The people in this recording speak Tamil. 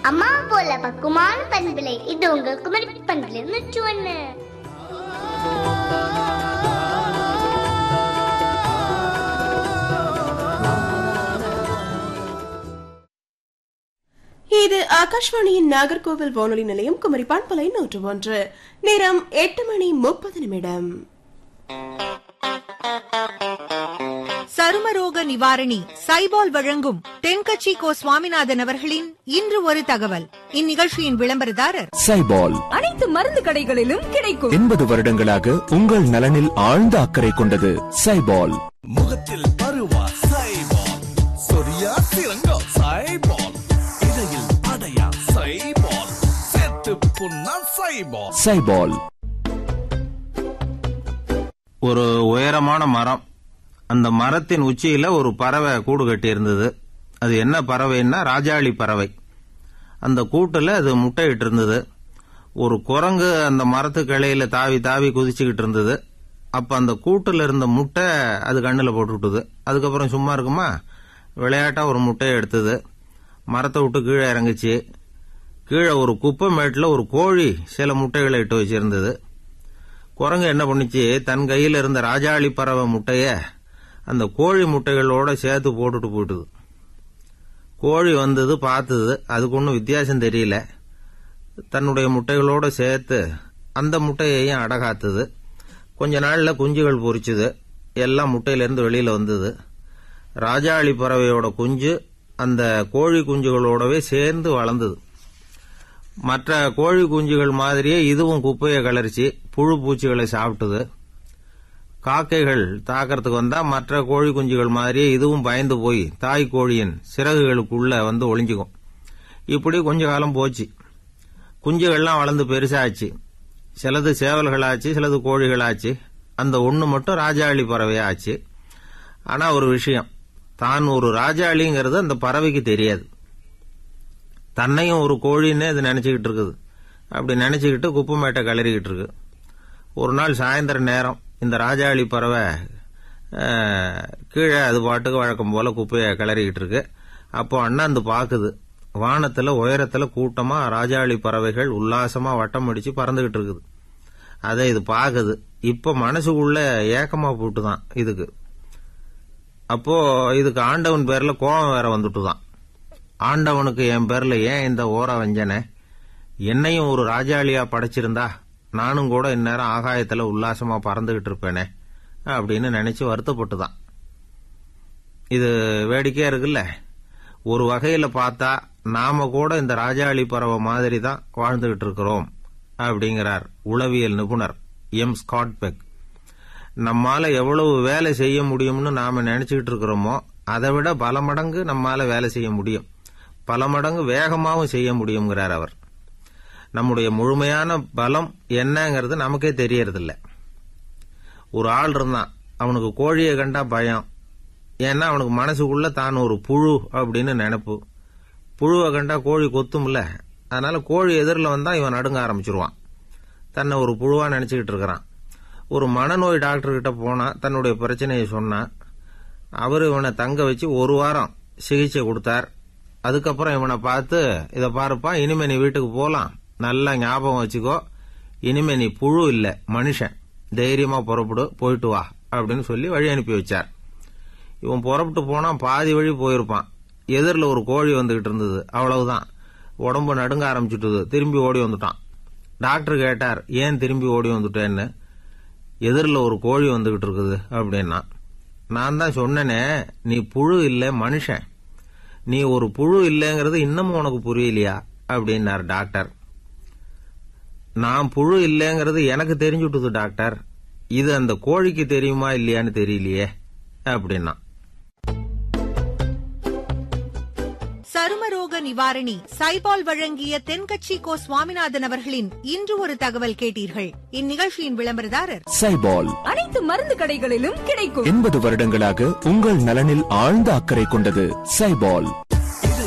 அம்மா போல பக்குவமான பண்பிலை இது உங்கள் குமரி பண்பிலை நூற்று ஒண்ணு இது ஆகாஷ்வாணியின் நாகர்கோவில் வானொலி நிலையம் குமரி பண்பலை நூற்று ஒன்று நேரம் எட்டு மணி முப்பது நிமிடம் சருமரோக நிவாரணி சைபால் வழங்கும் தென்கட்சி கோ சுவாமிநாதன் அவர்களின் இன்று ஒரு தகவல் இந்நிகழ்ச்சியின் விளம்பரதாரர் சைபால் அனைத்து மருந்து கடைகளிலும் கிடைக்கும் எண்பது வருடங்களாக உங்கள் நலனில் ஆழ்ந்த அக்கறை கொண்டது சைபால் முகத்தில் பருவா சைபால் சொரியா சிறங்கா சைபால் இடையில் அடையா சைபால் செத்து புண்ணா சைபால் சைபால் ஒரு உயரமான மரம் அந்த மரத்தின் உச்சியில ஒரு பறவை கூடு கட்டி இருந்தது அது என்ன பறவைன்னா ராஜாளி பறவை அந்த கூட்டுல அது முட்டையிட்டு இருந்தது ஒரு குரங்கு அந்த மரத்து கிளையில தாவி தாவி குதிச்சுக்கிட்டு இருந்தது அப்ப அந்த கூட்டுல இருந்த முட்டை அது கண்ணுல போட்டு விட்டுது அதுக்கப்புறம் சும்மா இருக்குமா விளையாட்டா ஒரு முட்டையை எடுத்தது மரத்தை விட்டு கீழே இறங்குச்சு கீழே ஒரு குப்பை மேட்டில் ஒரு கோழி சில முட்டைகளை இட்டு வச்சிருந்தது குரங்கு என்ன பண்ணுச்சு தன் கையில் இருந்த ராஜாளி பறவை முட்டைய அந்த கோழி முட்டைகளோட சேர்த்து போட்டுட்டு போயிட்டுது கோழி வந்தது பார்த்தது அதுக்கு ஒன்றும் வித்தியாசம் தெரியல தன்னுடைய முட்டைகளோட சேர்த்து அந்த முட்டையையும் அடகாத்துது கொஞ்ச நாள்ல குஞ்சுகள் பொரிச்சுது எல்லாம் முட்டையிலிருந்து வெளியில வந்தது ராஜாளி பறவையோட குஞ்சு அந்த கோழி குஞ்சுகளோடவே சேர்ந்து வளர்ந்தது மற்ற கோழி குஞ்சுகள் மாதிரியே இதுவும் குப்பையை கலரிச்சு புழு பூச்சிகளை சாப்பிட்டது காக்கைகள் தாக்கிறதுக்கு வந்தா மற்ற கோழி குஞ்சுகள் மாதிரியே இதுவும் பயந்து போய் தாய் கோழியின் சிறகுகளுக்குள்ள வந்து ஒளிஞ்சுக்கும் இப்படி கொஞ்ச காலம் போச்சு குஞ்சுகள்லாம் வளர்ந்து பெருசாச்சு சிலது சேவல்களாச்சு சிலது கோழிகளாச்சு அந்த ஒண்ணு மட்டும் ராஜாளி பறவையாச்சு ஆனா ஒரு விஷயம் தான் ஒரு ராஜாளிங்கிறது அந்த பறவைக்கு தெரியாது தன்னையும் ஒரு கோழின்னு அது நினைச்சுக்கிட்டு இருக்குது அப்படி நினைச்சுக்கிட்டு குப்பை மேட்டை கிளறிக்கிட்டு இருக்கு ஒரு நாள் சாயந்தர நேரம் இந்த ராஜாளி பறவை அஹ், கீழே அது பாட்டுக்கு வழக்கம் போல குப்பையை கிளறிக்கிட்டு இருக்கு அப்போ அண்ணாந்து பாக்குது வானத்துல உயரத்துல கூட்டமா ராஜாளி பறவைகள் உல்லாசமா வட்டம் அடிச்சு பறந்துகிட்டு இருக்குது அதை இது பாக்குது இப்ப மனசுக்குள்ள ஏக்கமா போட்டுதான் இதுக்கு அப்போ இதுக்கு ஆண்டவன் பேர்ல கோபம் வேற வந்துட்டுதான் ஆண்டவனுக்கு என் பேர்ல ஏன் இந்த ஓர வஞ்சனை என்னையும் ஒரு ராஜாளியா படைச்சிருந்தா நானும் கூட இந்நேரம் ஆகாயத்துல உல்லாசமா பறந்துகிட்டு இருப்பேனே அப்படின்னு நினைச்சு வருத்தப்பட்டுதான் இது வேடிக்கையா இருக்குல்ல ஒரு வகையில பார்த்தா நாம கூட இந்த ராஜாளி பறவை மாதிரி தான் வாழ்ந்துகிட்டு இருக்கிறோம் அப்படிங்கிறார் உளவியல் நிபுணர் எம் ஸ்காட் பெக் நம்மால எவ்வளவு வேலை செய்ய முடியும்னு நாம நினைச்சுக்கிட்டு இருக்கிறோமோ அதை விட பல மடங்கு நம்மால வேலை செய்ய முடியும் பல மடங்கு வேகமாகவும் செய்ய முடியுங்கிறார் அவர் நம்முடைய முழுமையான பலம் என்னங்கிறது நமக்கே தெரியறதில்ல ஒரு ஆள் இருந்தான் அவனுக்கு கோழியை கண்டா பயம் ஏன்னா அவனுக்கு மனசுக்குள்ள தான் ஒரு புழு அப்படின்னு நினைப்பு புழுவை கண்டா கோழி கொத்தும்ல அதனால கோழி எதிரில் வந்தா இவன் நடுங்க ஆரம்பிச்சிருவான் தன்னை ஒரு புழுவா நினைச்சுக்கிட்டு இருக்கிறான் ஒரு மனநோய் டாக்டர் கிட்ட போனா தன்னுடைய பிரச்சனையை சொன்னான் அவர் இவனை தங்க வச்சு ஒரு வாரம் சிகிச்சை கொடுத்தார் அதுக்கப்புறம் இவனை பார்த்து இதை பாருப்பா இனிமே நீ வீட்டுக்கு போலாம் நல்லா ஞாபகம் வச்சுக்கோ இனிமே நீ புழு இல்ல மனுஷன் தைரியமா புறப்படு போயிட்டு வா அப்படின்னு சொல்லி வழி அனுப்பி வச்சார் இவன் புறப்பட்டு போனா பாதி வழி போயிருப்பான் எதிரில் ஒரு கோழி வந்துகிட்டு இருந்தது அவ்வளவுதான் உடம்பு நடுங்க ஆரம்பிச்சுட்டுது திரும்பி ஓடி வந்துட்டான் டாக்டர் கேட்டார் ஏன் திரும்பி ஓடி வந்துட்டேன்னு எதிரில் ஒரு கோழி வந்துகிட்டு இருக்குது அப்படின்னா நான் தான் சொன்னேனே நீ புழு இல்ல மனுஷன் நீ ஒரு புழு இல்லைங்கிறது இன்னமும் உனக்கு புரியலையா அப்படின்னார் டாக்டர் நான் புழு இல்லைங்கிறது எனக்கு தெரிஞ்சுட்டுது டாக்டர் இது அந்த கோழிக்கு தெரியுமா இல்லையான்னு தெரியலையே அப்படின்னா சருமரோக நிவாரணி சைபால் வழங்கிய தென்கட்சி கோ சுவாமிநாதன் அவர்களின் இன்று ஒரு தகவல் கேட்டீர்கள் இந்நிகழ்ச்சியின் விளம்பரதாரர் சைபால் அனைத்து மருந்து கடைகளிலும் கிடைக்கும் எண்பது வருடங்களாக உங்கள் நலனில் ஆழ்ந்த அக்கறை கொண்டது சைபால்